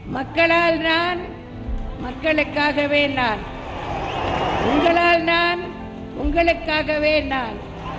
மக்களால் நான் மக்களுக்காகவே நான் உங்களால் நான் உங்களுக்காகவே நான்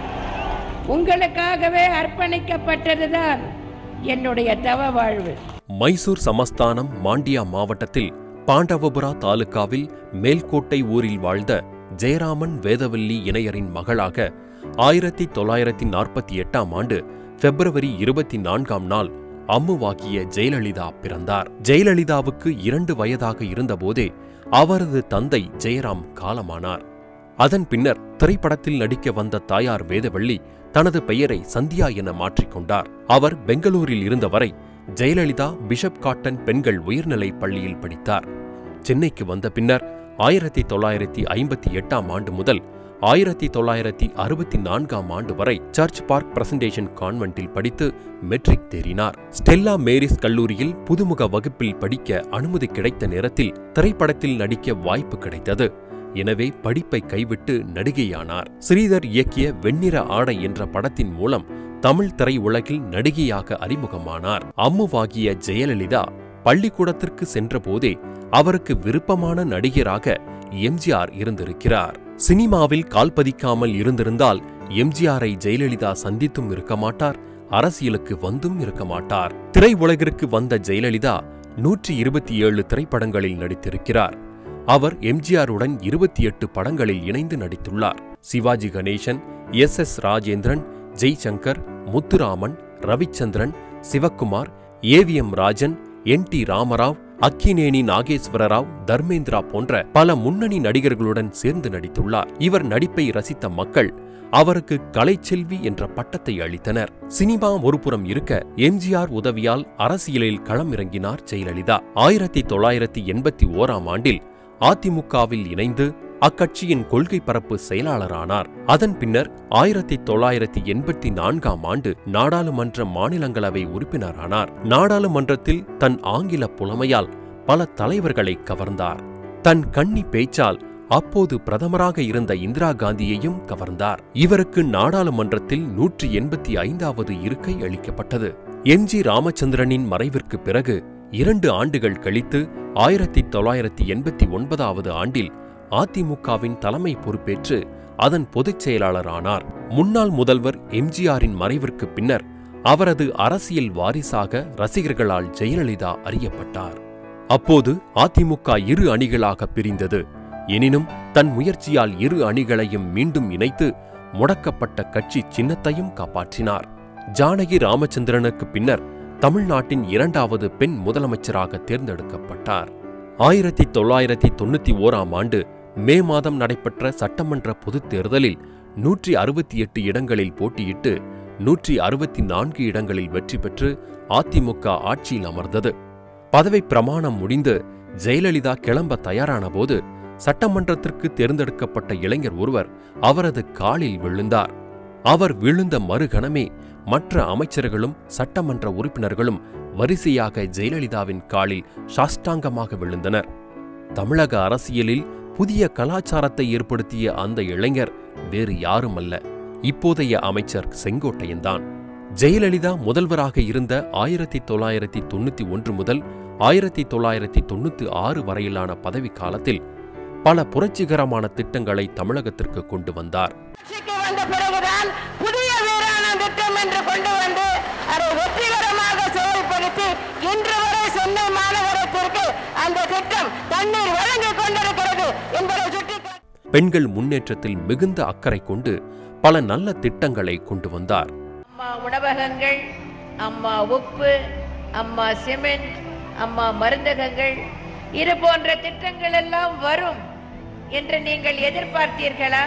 உங்களுக்காகவே அர்ப்பணிக்கப்பட்டதுதான் என்னுடைய தவ வாழ்வு மைசூர் சமஸ்தானம் மாண்டியா மாவட்டத்தில் பாண்டவபுரா தாலுகாவில் மேல்கோட்டை ஊரில் வாழ்ந்த ஜெயராமன் வேதவல்லி இணையரின் மகளாக ஆயிரத்தி தொள்ளாயிரத்தி நாற்பத்தி எட்டாம் ஆண்டு பிப்ரவரி இருபத்தி நான்காம் நாள் அம்முவாகிய ஜெயலலிதா பிறந்தார் ஜெயலலிதாவுக்கு இரண்டு வயதாக இருந்தபோதே அவரது தந்தை ஜெயராம் காலமானார் அதன் பின்னர் திரைப்படத்தில் நடிக்க வந்த தாயார் வேதவள்ளி தனது பெயரை சந்தியா என மாற்றிக்கொண்டார் அவர் பெங்களூரில் இருந்தவரை ஜெயலலிதா பிஷப் காட்டன் பெண்கள் உயர்நிலைப் பள்ளியில் படித்தார் சென்னைக்கு வந்த பின்னர் ஆயிரத்தி தொள்ளாயிரத்தி ஐம்பத்தி எட்டாம் ஆண்டு முதல் ஆயிரத்தி தொள்ளாயிரத்தி அறுபத்தி நான்காம் ஆண்டு வரை சர்ச் பார்க் பிரசன்டேஷன் கான்வென்ட்டில் படித்து மெட்ரிக் தேறினார் ஸ்டெல்லா மேரிஸ் கல்லூரியில் புதுமுக வகுப்பில் படிக்க அனுமதி கிடைத்த நேரத்தில் திரைப்படத்தில் நடிக்க வாய்ப்பு கிடைத்தது எனவே படிப்பை கைவிட்டு நடிகையானார் ஸ்ரீதர் இயக்கிய வெண்ணிற ஆடை என்ற படத்தின் மூலம் தமிழ் திரையுலகில் நடிகையாக அறிமுகமானார் அம்முவாகிய ஜெயலலிதா பள்ளிக்கூடத்திற்கு சென்றபோதே அவருக்கு விருப்பமான நடிகராக எம்ஜிஆர் இருந்திருக்கிறார் சினிமாவில் கால் பதிக்காமல் இருந்திருந்தால் எம்ஜிஆரை ஜெயலலிதா சந்தித்தும் இருக்க மாட்டார் அரசியலுக்கு வந்தும் இருக்க மாட்டார் திரையுலகிற்கு வந்த ஜெயலலிதா நூற்றி இருபத்தி ஏழு திரைப்படங்களில் நடித்திருக்கிறார் அவர் எம்ஜிஆருடன் இருபத்தி எட்டு படங்களில் இணைந்து நடித்துள்ளார் Sivaji Ganesan S S Rajendran Jaishankar Muthuraman Ravichandran Sivakumar AVM Rajan N T Ramarao Akkineni Nageswara Rao Dharmendra போன்ற பல முன்னணி நடிகர்களுடன் சேர்ந்து நடித்துள்ளார் இவர் நடிப்பை ரசித்த மக்கள் அவருக்கு கலைச்செல்வி என்ற பட்டத்தை அளித்தனர் சினிமா ஒருபுறம் இருக்க எம்ஜிஆர் உதவியால் அரசியலில் களம் இறங்கினார் ஜெயலலிதா ஆயிரத்தி தொள்ளாயிரத்தி எண்பத்தி ஓராம் ஆண்டில் அதிமுகவில் இணைந்து அக்கட்சியின் கொள்கை பரப்பு செயலாளரானார் அதன் பின்னர் ஆயிரத்தி தொள்ளாயிரத்தி எண்பத்தி நான்காம் ஆண்டு நாடாளுமன்ற மாநிலங்களவை உறுப்பினரானார் நாடாளுமன்றத்தில் தன் ஆங்கில புலமையால் பல தலைவர்களை கவர்ந்தார் தன் கன்னி பேச்சால் அப்போது பிரதமராக இருந்த இந்திரா காந்தியையும் கவர்ந்தார் இவருக்கு நாடாளுமன்றத்தில் நூற்றி எண்பத்தி ஐந்தாவது இருக்கை அளிக்கப்பட்டது எம் ஜி ராமச்சந்திரனின் மறைவிற்கு பிறகு இரண்டு ஆண்டுகள் கழித்து ஆயிரத்தி தொள்ளாயிரத்தி எண்பத்தி ஒன்பதாவது ஆண்டில் அதிமுகவின் தலைமை பொறுப்பேற்று அதன் பொதுச் செயலாளரானார் முன்னாள் முதல்வர் எம்ஜிஆரின் மறைவிற்கு பின்னர் அவரது அரசியல் வாரிசாக ரசிகர்களால் ஜெயலலிதா அறியப்பட்டார் அப்போது அதிமுக இரு அணிகளாக பிரிந்தது எனினும் தன் முயற்சியால் இரு அணிகளையும் மீண்டும் இணைத்து முடக்கப்பட்ட கட்சி சின்னத்தையும் காப்பாற்றினார் ஜானகி ராமச்சந்திரனுக்கு பின்னர் தமிழ்நாட்டின் இரண்டாவது பெண் முதலமைச்சராக தேர்ந்தெடுக்கப்பட்டார் ஆயிரத்தி தொள்ளாயிரத்தி தொண்ணூத்தி ஓராம் ஆண்டு மே மாதம் நடைபெற்ற சட்டமன்ற பொதுத் தேர்தலில் நூற்றி அறுபத்தி எட்டு இடங்களில் போட்டியிட்டு நூற்றி அறுபத்தி நான்கு இடங்களில் வெற்றி பெற்று அதிமுக ஆட்சியில் அமர்ந்தது பதவி பிரமாணம் முடிந்து ஜெயலலிதா கிளம்ப தயாரான போது சட்டமன்றத்திற்கு தேர்ந்தெடுக்கப்பட்ட இளைஞர் ஒருவர் அவரது காலில் விழுந்தார் அவர் விழுந்த மறுகணமே மற்ற அமைச்சர்களும் சட்டமன்ற உறுப்பினர்களும் வரிசையாக ஜெயலலிதாவின் காலில் சாஷ்டாங்கமாக விழுந்தனர் தமிழக அரசியலில் புதிய கலாச்சாரத்தை ஏற்படுத்திய அந்த இளைஞர் வேறு யாருமல்ல இப்போதைய அமைச்சர் செங்கோட்டையன்தான் ஜெயலலிதா முதல்வராக இருந்த ஆயிரத்தி தொள்ளாயிரத்தி தொண்ணூத்தி ஒன்று முதல் ஆயிரத்தி தொள்ளாயிரத்தி தொண்ணூத்தி ஆறு வரையிலான பதவி காலத்தில் பல புரட்சிகரமான திட்டங்களை தமிழகத்திற்கு கொண்டு வந்தார் ஆட்சிக்கு வந்த பிறகுதான் புதிய வீராண திட்டம் என்று கொண்டு வந்து அதை வெற்றிகரமாக செயல்படுத்தி இன்று வரை சென்னை மாநகரத்திற்கு அந்த திட்டம் தண்ணீர் வழங்கிக் கொண்டிருக்கிறது என்பதை சுட்டிக்காட்டி பெண்கள் முன்னேற்றத்தில் மிகுந்த அக்கறை கொண்டு பல நல்ல திட்டங்களை கொண்டு வந்தார் அம்மா உணவகங்கள் அம்மா உப்பு அம்மா சிமெண்ட் அம்மா மருந்தகங்கள் இது போன்ற திட்டங்கள் எல்லாம் வரும் என்று நீங்கள் எதிர்பார்த்தீர்களா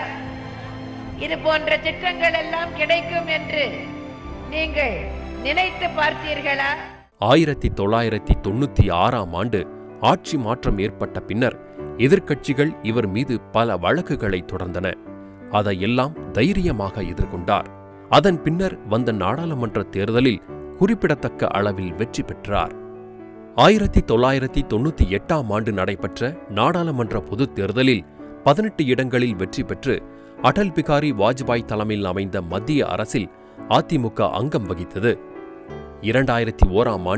இது போன்ற திட்டங்கள் எல்லாம் கிடைக்கும் என்று நீங்கள் நினைத்து பார்த்தீர்களா ஆயிரத்தி தொள்ளாயிரத்தி தொண்ணூத்தி ஆறாம் ஆண்டு ஆட்சி மாற்றம் ஏற்பட்ட பின்னர் எதிர்க்கட்சிகள் இவர் மீது பல வழக்குகளை தொடர்ந்தன அதையெல்லாம் தைரியமாக எதிர்கொண்டார் அதன் பின்னர் வந்த நாடாளுமன்ற தேர்தலில் குறிப்பிடத்தக்க அளவில் வெற்றி பெற்றார் ஆயிரத்தி தொள்ளாயிரத்தி தொண்ணூத்தி எட்டாம் ஆண்டு நடைபெற்ற நாடாளுமன்ற பொதுத் தேர்தலில் பதினெட்டு இடங்களில் வெற்றி பெற்று அடல் பிகாரி வாஜ்பாய் தலைமையில் அமைந்த மத்திய அரசில் அதிமுக அங்கம் வகித்தது இரண்டாயிரத்தி ஓராம் ஆண்டு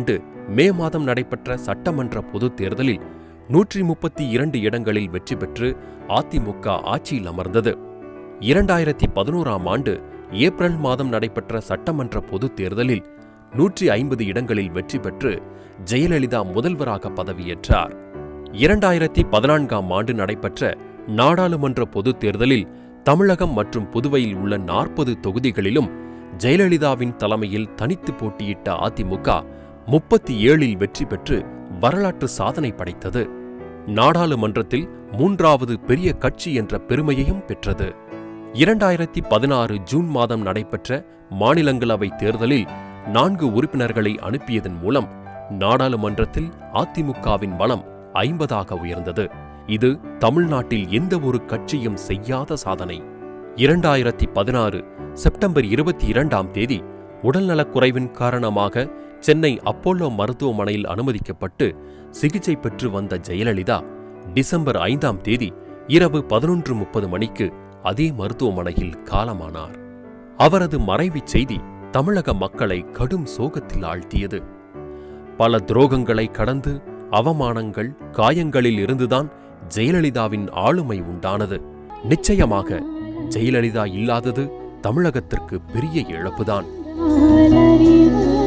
மே மாதம் நடைபெற்ற சட்டமன்ற பொதுத் தேர்தலில் நூற்றி முப்பத்தி இரண்டு இடங்களில் வெற்றி பெற்று அதிமுக ஆட்சியில் அமர்ந்தது இரண்டாயிரத்தி பதினோராம் ஆண்டு ஏப்ரல் மாதம் நடைபெற்ற சட்டமன்ற பொதுத் தேர்தலில் நூற்றி ஐம்பது இடங்களில் வெற்றி பெற்று ஜெயலலிதா முதல்வராக பதவியேற்றார் இரண்டாயிரத்தி பதினான்காம் ஆண்டு நடைபெற்ற நாடாளுமன்ற பொதுத் தேர்தலில் தமிழகம் மற்றும் புதுவையில் உள்ள நாற்பது தொகுதிகளிலும் ஜெயலலிதாவின் தலைமையில் தனித்து போட்டியிட்ட அதிமுக முப்பத்தி ஏழில் வெற்றி பெற்று வரலாற்று சாதனை படைத்தது நாடாளுமன்றத்தில் மூன்றாவது பெரிய கட்சி என்ற பெருமையையும் பெற்றது இரண்டாயிரத்தி பதினாறு ஜூன் மாதம் நடைபெற்ற மாநிலங்களவை தேர்தலில் நான்கு உறுப்பினர்களை அனுப்பியதன் மூலம் நாடாளுமன்றத்தில் அதிமுகவின் பலம் ஐம்பதாக உயர்ந்தது இது தமிழ்நாட்டில் எந்த ஒரு கட்சியும் செய்யாத சாதனை இரண்டாயிரத்தி பதினாறு செப்டம்பர் இருபத்தி இரண்டாம் தேதி உடல்நலக்குறைவின் காரணமாக சென்னை அப்போலோ மருத்துவமனையில் அனுமதிக்கப்பட்டு சிகிச்சை பெற்று வந்த ஜெயலலிதா டிசம்பர் ஐந்தாம் தேதி இரவு பதினொன்று முப்பது மணிக்கு அதே மருத்துவமனையில் காலமானார் அவரது மறைவுச் செய்தி தமிழக மக்களை கடும் சோகத்தில் ஆழ்த்தியது பல துரோகங்களை கடந்து அவமானங்கள் காயங்களில் இருந்துதான் ஜெயலலிதாவின் ஆளுமை உண்டானது நிச்சயமாக ஜெயலலிதா இல்லாதது தமிழகத்திற்கு பெரிய இழப்புதான் மலரிதழ்